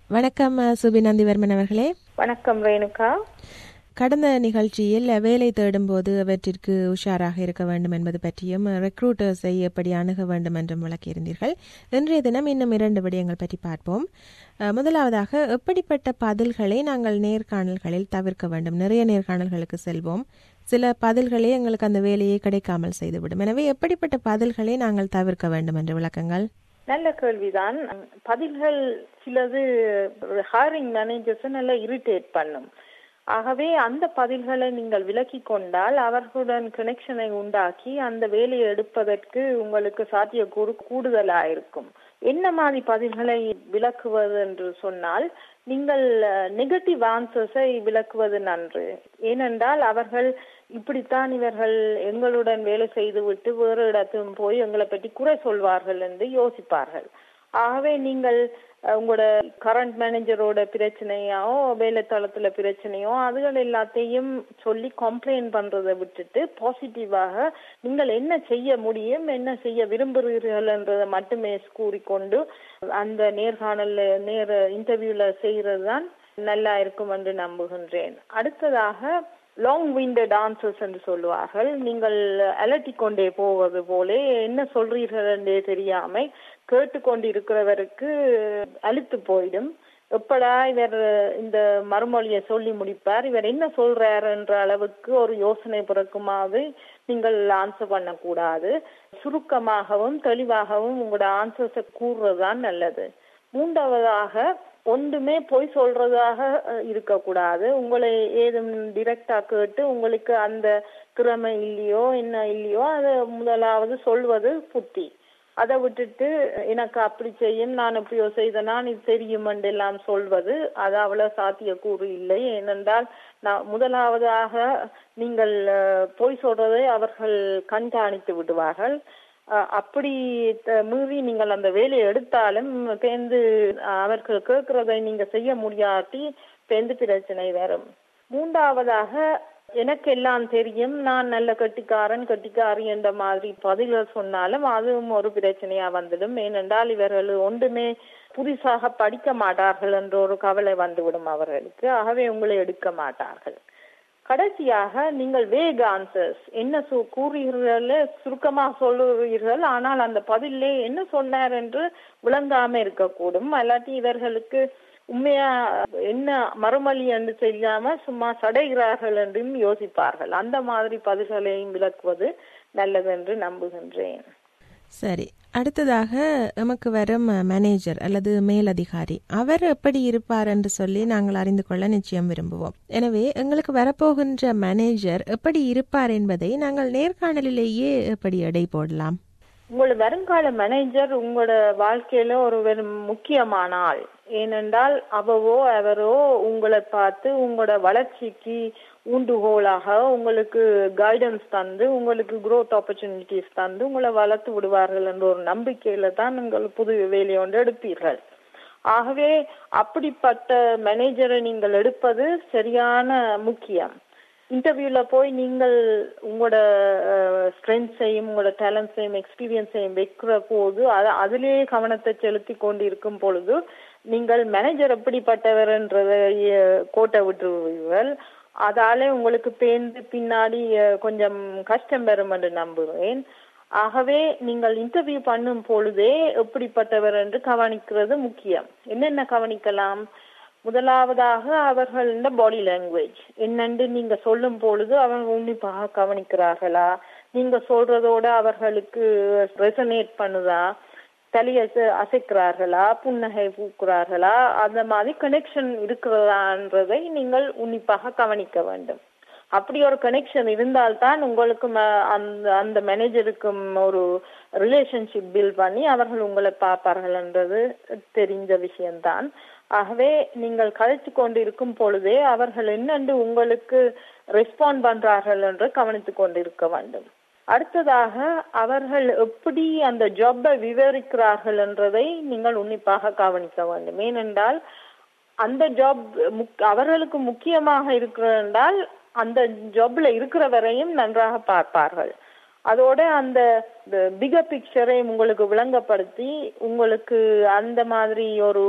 வணக்கம் அஹ், சுபி நந்திவர்மன் அவர்களே வணக்கம் ரேணுகா கடந்த நிகழ்ச்சியில் வேலை தேடும்போது அவற்றிற்கு உஷாராக இருக்க வேண்டும் என்பது பற்றியும் ரெக்ரூட்டர்ஸை எப்படி அணுக வேண்டும் என்றும் விளக்கியிருந்தீர்கள் இன்றைய தினம் இன்னும் இரண்டு விடயங்கள் பற்றி பார்ப்போம் அஹ், முதலாவதாக எப்படிப்பட்ட பதில்களை நாங்கள் நேர்காணல்களில் தவிர்க்க வேண்டும் நிறைய நேர்காணல்களுக்கு செல்வோம் சில பதில்களே எங்களுக்கு அந்த வேலையை கிடைக்காமல் செய்துவிடும் எனவே எப்படிப்பட்ட பதில்களை நாங்கள் தவிர்க்க வேண்டும் என்ற விளக்கங்கள் நல்ல கேள்விதான் பதில்கள் சிலது ஹாரிங் மேனேஜர்ஸ் நல்லா இரிட்டேட் பண்ணும் ஆகவே அந்த பதில்களை நீங்கள் விலக்கி கொண்டால் அவர்களுடன் கனெக்ஷனை உண்டாக்கி அந்த வேலையை எடுப்பதற்கு உங்களுக்கு சாத்தியக்கூறு கூடுதலா இருக்கும் என்ன மாதிரி பதில்களை விளக்குவது என்று சொன்னால் நீங்கள் நெகட்டிவ் ஆன்சர்ஸை விளக்குவது நன்று ஏனென்றால் அவர்கள் இப்படித்தான் இவர்கள் எங்களுடன் வேலை செய்துவிட்டு வேறு இடத்தும் போய் எங்களை பற்றி குறை சொல்வார்கள் என்று யோசிப்பார்கள் ஆகவே நீங்கள் அஹ், உங்களோட கரண்ட் மேனேஜரோட பிரச்சனையோ வேலை தளத்துல பிரச்சனையோ அதுகள் எல்லாத்தையும் சொல்லி கம்ப்ளைண்ட் பண்றதை விட்டுட்டு பாசிட்டிவாக நீங்கள் என்ன செய்ய முடியும் என்ன செய்ய விரும்புகிறீர்கள் என்றதை மட்டுமே கூறிக்கொண்டு அந்த நேர்காணல்ல நேர இன்டர்வியூல செய்யறது தான் நல்லா இருக்கும் என்று நம்புகின்றேன் அடுத்ததாக லாங் விண்டட் ஆன்சர்ஸ் என்று சொல்லுவார்கள் நீங்கள் அலட்டி கொண்டே போவது போல என்ன சொல்றீர்கள் என்றே தெரியாம கேட்டுக்கொண்டு இருக்கிறவருக்கு அழுத்து போயிடும் எப்படா இவர் இந்த மறுமொழியை சொல்லி முடிப்பார் இவர் என்ன சொல்றார் என்ற அளவுக்கு ஒரு யோசனை பிறக்குமாவது நீங்கள் ஆன்சர் பண்ணக்கூடாது சுருக்கமாகவும் தெளிவாகவும் உங்களோட ஆன்சர்ஸை கூறுறதுதான் நல்லது மூன்றாவதாக ஒன்றுமே பொய் சொல்றதாக அஹ், இருக்கக்கூடாது உங்களை ஏதும் டிரெக்டா கேட்டு உங்களுக்கு அந்த திறமை இல்லையோ என்ன இல்லையோ அதை முதலாவது சொல்வது புத்தி அதை விட்டுட்டு எனக்கு அப்படி செய்யும் நான் எப்படியோ செய்தனா இது தெரியும் எல்லாம் சொல்வது அது அவ்வளவு சாத்தியக்கூறு இல்லை ஏனென்றால் நான் முதலாவதாக நீங்கள் அஹ், பொய் சொல்றதை அவர்கள் கண்காணித்து விடுவார்கள் அஹ், அப்படி த- மீறி நீங்கள் அந்த வேலையை எடுத்தாலும் பேந்து அவர்கள் கேட்கிறதை நீங்க செய்ய முடியாட்டி பேந்து பிரச்சனை வரும் மூன்றாவதாக எனக்கு எல்லாம் தெரியும் நான் நல்ல கட்டிக்காரன் கட்டிக்காரி என்ற மாதிரி பதில்கள் சொன்னாலும் அதுவும் ஒரு பிரச்சனையா வந்துடும் ஏனென்றால் இவர்கள் ஒன்றுமே புதுசாக படிக்க மாட்டார்கள் என்ற ஒரு கவலை வந்துவிடும் அவர்களுக்கு ஆகவே உங்களை எடுக்க மாட்டார்கள் கடைசியாக நீங்கள் வேக ஆன்சர்ஸ் என்ன சொ கூறுகிறீர்கள் சுருக்கமாக சொல்லுகிறீர்கள் ஆனால் அந்த பதிலே என்ன சொன்னார் என்று விளங்காம இருக்கக்கூடும் அல்லாட்டி இவர்களுக்கு உண்மையா என்ன மறுமொழி என்று தெரியாம சும்மா சடைகிறார்கள் என்றும் யோசிப்பார்கள் அந்த மாதிரி பதில்களையும் விளக்குவது நல்லது என்று நம்புகின்றேன் சரி அடுத்ததாக எமக்கு வரும் மேனேஜர் அல்லது மேலதிகாரி அவர் எப்படி இருப்பார் என்று சொல்லி நாங்கள் அறிந்து கொள்ள நிச்சயம் விரும்புவோம் எனவே எங்களுக்கு வரப்போகின்ற மேனேஜர் எப்படி இருப்பார் என்பதை நாங்கள் நேர்காணலிலேயே எப்படி எடை போடலாம் உங்களோட வருங்கால மேனேஜர் உங்களோட வாழ்க்கையில ஒரு வெறும் முக்கியமான ஆள் ஏனென்றால் அவவோ அவரோ உங்களை பார்த்து உங்களோட வளர்ச்சிக்கு ஊண்டுகோலாக உங்களுக்கு கைடன்ஸ் தந்து உங்களுக்கு growth ஆப்பர்ச்சுனிட்டிஸ் தந்து உங்களை வளர்த்து விடுவார்கள் என்ற ஒரு நம்பிக்கையில தான் உங்கள் புது வேலையை ஒன்று எடுப்பீர்கள் ஆகவே அப்படிப்பட்ட மேனேஜரை நீங்கள் எடுப்பது சரியான முக்கியம் இன்டர்வியூல போய் நீங்கள் உங்களோட ஸ்ட்ரென்த்ஸையும் உங்களோட டேலண்ட்ஸையும் எக்ஸ்பீரியன்ஸையும் வைக்கிற போது அது அதிலேயே கவனத்தை செலுத்தி கொண்டு இருக்கும் பொழுது நீங்கள் மேனேஜர் எப்படிப்பட்டவர்ன்றதை அஹ், கோட்டை விட்டுருவீர்கள் அதாலே உங்களுக்கு பேர்ந்து பின்னாடி அஹ், கொஞ்சம் கஷ்டம் வரும் என்று நம்புகிறேன் ஆகவே நீங்கள் இன்டர்வியூ பண்ணும் பொழுதே எப்படிப்பட்டவர் என்று கவனிக்கிறது முக்கியம் என்னென்ன கவனிக்கலாம் முதலாவதாக அவர்களின் பாடி லாங்குவேஜ் என்னென்று நீங்க சொல்லும் பொழுது அவங்க உன்னிப்பாக கவனிக்கிறார்களா நீங்க சொல்றதோட அவர்களுக்கு ரெசனேட் பண்ணுதா தலையை அசை- அசைக்கிறார்களா புன்னகை பூக்குறார்களா அந்த மாதிரி கனெக்ஷன் இருக்கிறதான்றதை நீங்கள் உன்னிப்பாக கவனிக்க வேண்டும் அப்படி ஒரு கனெக்ஷன் இருந்தால்தான் உங்களுக்கு ம- அந்த அந்த மேனேஜருக்கும் ஒரு ரிலேஷன்ஷிப் பில்ட் பண்ணி அவர்கள் உங்களை பார்ப்பார்கள் என்றது தெரிந்த விஷயம்தான் ஆகவே நீங்கள் கழித்து கொண்டு இருக்கும் பொழுதே அவர்கள் என்னென்று உங்களுக்கு ரெஸ்பாண்ட் பண்றார்கள் என்று கவனித்துக் கொண்டிருக்க வேண்டும் அடுத்ததாக அவர்கள் எப்படி அந்த ஜாப்பை விவரிக்கிறார்கள் என்றதை நீங்கள் உன்னிப்பாக கவனிக்க வேண்டும் ஏனென்றால் அந்த ஜாப் அவர்களுக்கு முக்கியமாக இருக்கிறால் அந்த ஜாப்ல இருக்கிற வரையும் நன்றாக பார்ப்பார்கள் அதோட அந்த பிகர் பிக்சரை உங்களுக்கு விளங்கப்படுத்தி உங்களுக்கு அந்த மாதிரி ஒரு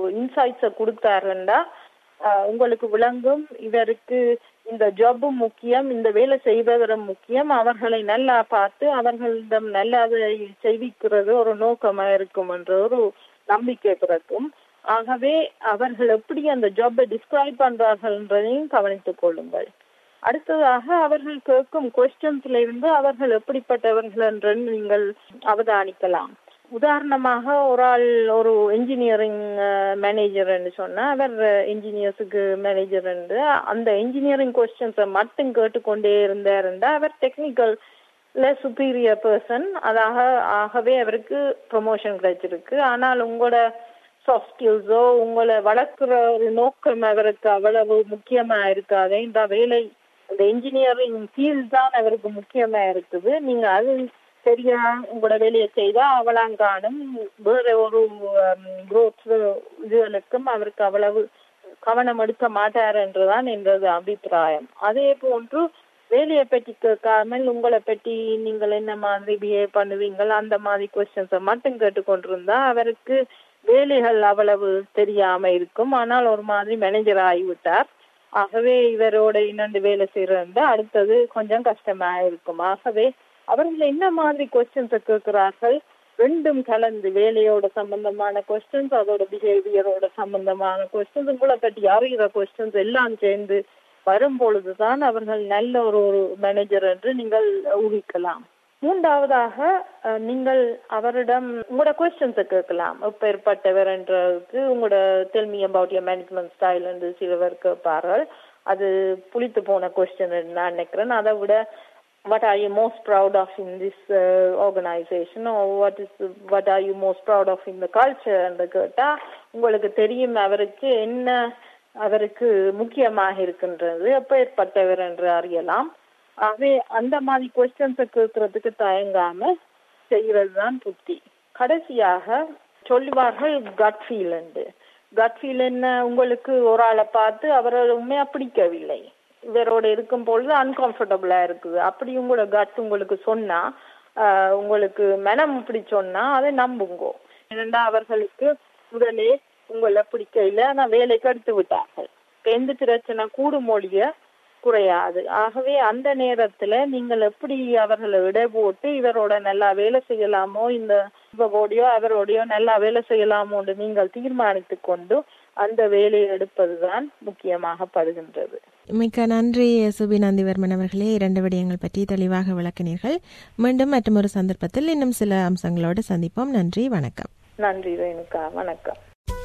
இன்சைட்ஸை கொடுத்தாருண்டா உங்களுக்கு விளங்கும் இவருக்கு இந்த ஜாபும் முக்கியம் இந்த வேலை செய்பவரும் முக்கியம் அவர்களை நல்லா பார்த்து அவர்களிடம் நல்லதை செய்விக்கிறது ஒரு நோக்கமா இருக்கும் என்ற ஒரு நம்பிக்கை பிறக்கும் ஆகவே அவர்கள் எப்படி அந்த ஜாபை டிஸ்கிரைப் பண்றார்கள்ன்றதையும் கவனித்துக் கொள்ளுங்கள் அடுத்ததாக அவர்கள் கேட்கும் கொஸ்டின்ஸ்ல இருந்து அவர்கள் எப்படிப்பட்டவர்கள் என்று நீங்கள் அவதானிக்கலாம் உதாரணமாக ஒரு ஆள் ஒரு இன்ஜினியரிங் மேனேஜர் சொன்னா அவர் இன்ஜினியர்ஸுக்கு மேனேஜர் அந்த இன்ஜினியரிங் கொஸ்டின்ஸை மட்டும் கேட்டுக்கொண்டே இருந்தாருந்தா அவர் டெக்னிக்கல் சுப்பீரியர் பர்சன் அதாக ஆகவே அவருக்கு ப்ரொமோஷன் கிடைச்சிருக்கு ஆனால் உங்களோட சாஃப்ட் ஸ்கில்ஸோ உங்களை வளர்க்குற ஒரு நோக்கம் அவருக்கு அவ்வளவு முக்கியமா இருக்காது இந்த வேலை அந்த இன்ஜினியரிங் ஃபீல்ட் தான் அவருக்கு முக்கியமா இருக்குது நீங்க அது சரியா உங்களோட வேலையை செய்தா அவளாங்கானும் வேற ஒரு குரோத் இதுகளுக்கும் அவருக்கு அவ்வளவு கவனம் எடுக்க மாட்டார் என்றுதான் என்றது அபிப்பிராயம் அதே போன்று வேலையை பற்றி கேட்காமல் உங்களை பற்றி நீங்கள் என்ன மாதிரி பிஹேவ் பண்ணுவீங்கள் அந்த மாதிரி கொஸ்டின்ஸை மட்டும் கேட்டுக்கொண்டிருந்தா அவருக்கு வேலைகள் அவ்வளவு தெரியாம இருக்கும் ஆனால் ஒரு மாதிரி மேனேஜர் ஆகிவிட்டார் ஆகவே இவரோட இன்னொன்று வேலை செய்யறது அடுத்தது கொஞ்சம் கஷ்டமா இருக்கும் ஆகவே அவர்கள் என்ன மாதிரி கொஸ்டின்ஸை கேட்கிறார்கள் ரெண்டும் கலந்து வேலையோட சம்பந்தமான கொஸ்டின்ஸ் அதோட பிஹேவியரோட சம்பந்தமான கொஸ்டின்ஸ் உங்களை பற்றி அறிகிற கொஸ்டின்ஸ் எல்லாம் சேர்ந்து வரும் பொழுதுதான் அவர்கள் நல்ல ஒரு ஒரு மேனேஜர் என்று நீங்கள் ஊகிக்கலாம் மூன்றாவதாக நீங்கள் அவரிடம் உங்களோட கொஸ்டின்ஸை கேட்கலாம் எப்பேற்பட்டவர் என்றதுக்கு உங்களோட tell me about your management style என்று சிலவர் கேட்பார்கள் அது புளித்து போன கொஸ்டின் நான் நினைக்கிறேன் அதை விட what are you most proud of in this uh, organization or what is what are you most proud of in the culture என்று கேட்டா உங்களுக்கு தெரியும் அவருக்கு என்ன அவருக்கு முக்கியமாக இருக்கின்றது எப்பேற்பட்டவர் என்று அறியலாம் ஆகவே அந்த மாதிரி கொஸ்டின்ஸை கேட்கறதுக்கு தயங்காம செய்யறது தான் புத்தி கடைசியாக சொல்லுவார்கள் கட் ஃபீல் என்று கட் ஃபீல் என்ன உங்களுக்கு ஒரு ஆளை பார்த்து அவரை உண்மையா பிடிக்கவில்லை இவரோட இருக்கும் பொழுது அன்கம்ஃபர்டபுளா இருக்குது அப்படி உங்களோட கட் உங்களுக்கு சொன்னா உங்களுக்கு மனம் இப்படி சொன்னா அதை நம்புங்கோ ஏனென்றா அவர்களுக்கு முதலே உங்களை பிடிக்கல ஆனா வேலைக்கு எடுத்து விட்டார்கள் எந்த பிரச்சனை கூடும் மொழிய குறையாது ஆகவே அந்த நேரத்துல நீங்கள் எப்படி அவர்களை விட போட்டு இவரோட நல்லா வேலை செய்யலாமோ இந்த இவரோடையோ அவரோடையோ நல்லா வேலை செய்யலாமோன்னு நீங்கள் தீர்மானித்து கொண்டு அந்த வேலையை எடுப்பதுதான் முக்கியமாக படுகின்றது மிக்க நன்றி சுபிநந்திவர்மன் அவர்களே இரண்டு விடயங்கள் பற்றி தெளிவாக விளக்கினீர்கள் மீண்டும் மற்றும் ஒரு சந்தர்ப்பத்தில் இன்னும் சில அம்சங்களோடு சந்திப்போம் நன்றி வணக்கம் நன்றி ரேணுகா வணக்கம்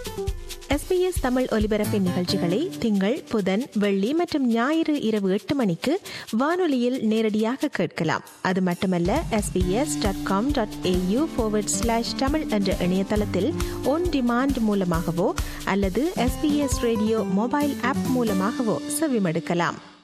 எஸ்பிஎஸ் தமிழ் ஒலிபரப்பின் நிகழ்ச்சிகளை திங்கள் புதன் வெள்ளி மற்றும் ஞாயிறு இரவு எட்டு மணிக்கு வானொலியில் நேரடியாக கேட்கலாம் அது மட்டுமல்ல SBS dot com dot AU forward slash Tamil என்ற இணையதளத்தில் ஒன் டிமாண்ட் மூலமாகவோ அல்லது எஸ்பிஎஸ் ரேடியோ மொபைல் ஆப் மூலமாகவோ செவிமடுக்கலாம்